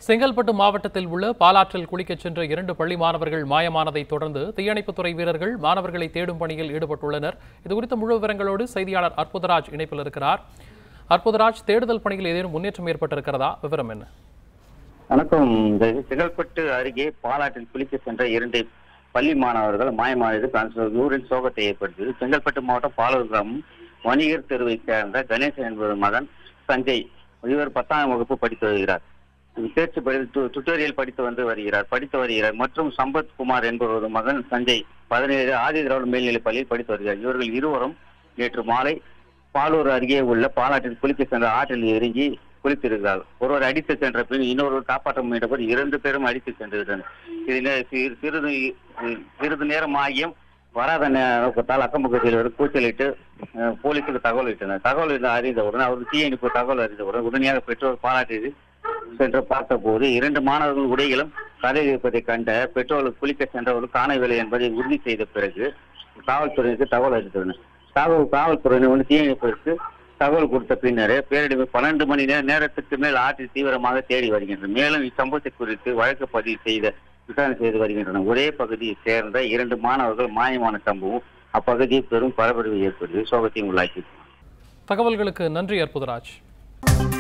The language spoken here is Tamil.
செங்கல்பட்டு மாவட்டத்தில் உள்ள பாலாற்றில் குளிக்கச் சென்ற இரண்டு பள்ளி மாணவர்கள் மாயமானதைத் தொடர்ந்து தீயணைப்புத்துறை வீரர்கள் மாணவர்களை தேடும் பணியில் ஈடுபட்டுள்ளனர் இதுகுறித்த முழு விவரங்களோடு செய்தியாளர் அற்புதராஜ் இணைப்பில் இருக்கிறார் அற்புதராஜ் தேடுதல் பணியில் ஏதேனும் முன்னேற்றம் ஏற்பட்டிருக்கிறதா விவரம் என்ன வணக்கம் இந்த செங்கல்பட்டு அருகே பாலாற்றில் குளிக்க சென்ற இரண்டு பள்ளி மாணவர்கள் மாயமானது கான்ஸ்டபிள் ஊரில் சோகத்தை ஏற்படுத்தியது செங்கல்பட்டு மாவட்டம் பாலூர் கிராமம் வணிகர் தெருவைச் சேர்ந்த கணேசன் என்பவர் மகன் சஞ்சய் இவர் பத்தாம் வகுப்பு படித்து வருகிறார் தேர்ச்சி படி டு- டுட்டோரியல் படித்து வந்து வருகிறார் படித்து வருகிறார் மற்றும் சம்பத் குமார் என்பவரது மகன் சஞ்சய் பதினேழு ஆதி திராவிட மேல்நிலைப் பள்ளியில் படித்து வருகிறார் இவர்கள் இருவரும் நேற்று மாலை பாலூர் அருகே உள்ள பாலாற்றில் குளிக்க சென்ற ஆற்றில் இறங்கி குளித்திருக்கிறார்கள் ஒருவர் அடித்து சென்ற பின் இன்னொருவர் காப்பாற்ற முயன்றவர் இரண்டு பேரும் அடித்து சென்றிருந்தனர் இது சி- சிறிது சிறிது நேரம் ஆகியும் வராத நே- நோக்கத்தால் அக்கம் பக்கத்தில் இருந்து கூச்சலிட்டு அஹ், போலீசுக்கு தகவல் இட்டனர் தகவல் இருந்து அறிந்தவுடன் அவர் தீயணைப்பு தகவல் அறிந்தவுடன் உடனடியாக பெற்றோர் பாராட்டி சென்று பார்த்தபோது இரண்டு மாணவர்கள் உடைகளும் கதை இருப்பதைக் கண்ட பெற்றோர்கள் குளிக்க சென்றவர்கள் காணவில்லை என்பதை உறுதி செய்த பிறகு காவல்துறையினருக்கு தகவல் அளித்தனர் தகவல் காவல்துறையினர் வந்து தீயணைப்பிற்கு தகவல் கொடுத்த பின்னரே பேரிடர் பன்னெண்டு மணி நேர நேரத்துக்கு மேல் ஆற்றில் தீவிரமாக தேடி வருகின்றனர் மேலும் இச்சம்பவத்தை குறித்து வழக்கு பதிவு செய்த விசாரணை செய்து வருகின்றனர் ஒரே பகுதியை சேர்ந்த இரண்டு மாணவர்கள் மாயமான சம்பவம் அப்பகுதியில் பெரும் பரபரப்பை ஏற்படுத்தி சோகத்தையும் உள்ளாக்கி தகவல்களுக்கு நன்றி அற்புதராஜ்